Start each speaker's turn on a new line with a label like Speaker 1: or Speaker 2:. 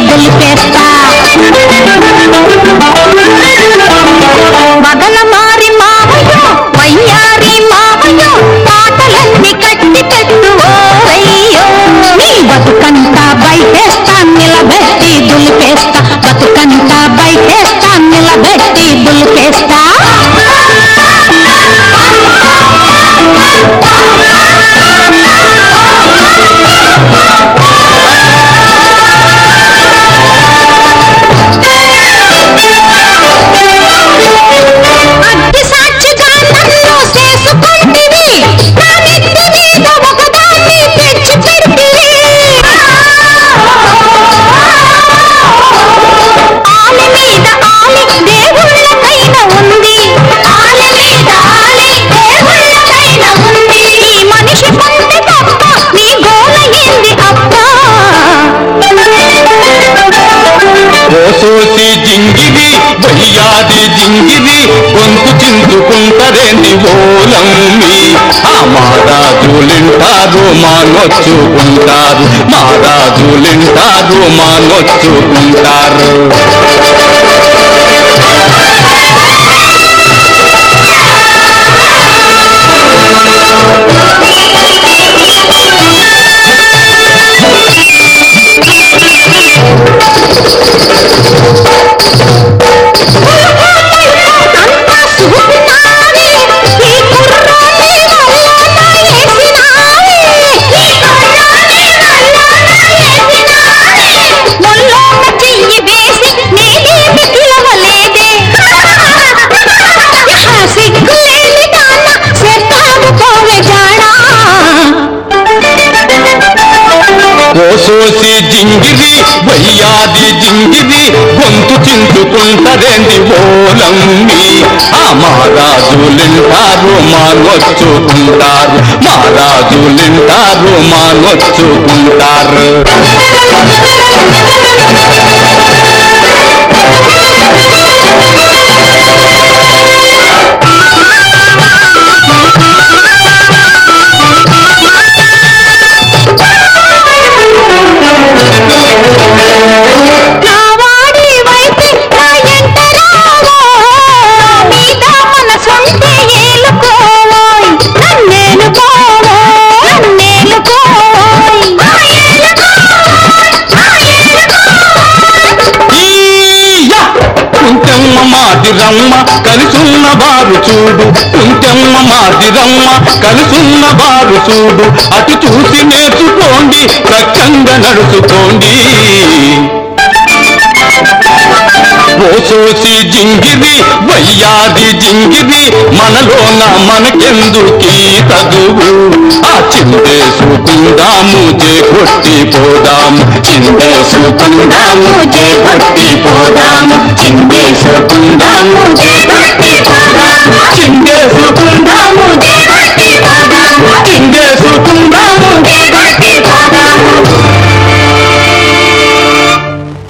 Speaker 1: దులిపేస్తా మగల మారి మావయ్యో వయ్యారి మావయ్యో పాటలన్నీ కట్టి పెట్టు ఓరయ్యో నీ బతుకంతా బయటేస్తా నిలబెట్టి దులిపేస్తా బతుకంతా బయటేస్తా నిలబెట్టి దులిపేస్తా అగ్గి సాక్షిగా నన్ను చేసుకుంటివి నా నెత్తి మీద ఒకదాన్ని తెచ్చి పెడితివి ఆలి మీద ఆలి దేవుళ్ళకైన ఉంది ఆలి మీద ఆలి దేవుళ్ళకైన ఉంది ఈ మనిషి పొంది తప్ప నీ గోలయింది అబ్బా
Speaker 2: ఓసోసి జింగిరి వయ్యాది జింగిరి గొంతు చిందుకుంటరేంది ఓలమ్మి ఆ మహారాజులింటారు మానొచ్చుకుంటారు మహారాజులింటారు మానొచ్చుకుంటారు
Speaker 1: అంతా సుగుణాలి ఈ కుర్రాని వల్లన ఏసినావి ఈ కుర్రాని వల్లన ఏసినావి ముల్లోన చెయ్యి వేసి నేనేమి పిలవలేదే యహ సిగ్గులేని దాన్న చేస్తావు పోవే జాడా
Speaker 2: ఓసోసి జింగిరి వయ్యాది జింగిరి గొంతు చిందుకుంటరేంది ఓలమ్మి ఆ మహారాజులింటారు మానొచ్చుకుంటారు మహారాజులింటారు మానొచ్చుకుంటారు
Speaker 1: నా వాడి వైపు నా ఎంట రావో మీద మనసుంటే ఏలుకోవోయ్ నన్నేలు పోవోయ్ నన్నేలు పోవోయ్
Speaker 2: ఈయ్యా! కుంచెమ్మ మాదిరమ్మ కలిసున్న బారు చూడు కుంచెమ్మ మాదిరమ్మ కలిసున్న బారు చూడు అటు చూసి నేర్చుకోండి సక్కంగా నడుచుకోండి ఓసోసి జింగిరి వయ్యాది జింగిరి మనలోన మనకెందుకీ చదువు ఆ చిందేసుకుందాము జే కొట్టి పోదాము చిందేసుకుందాము జే కొట్టి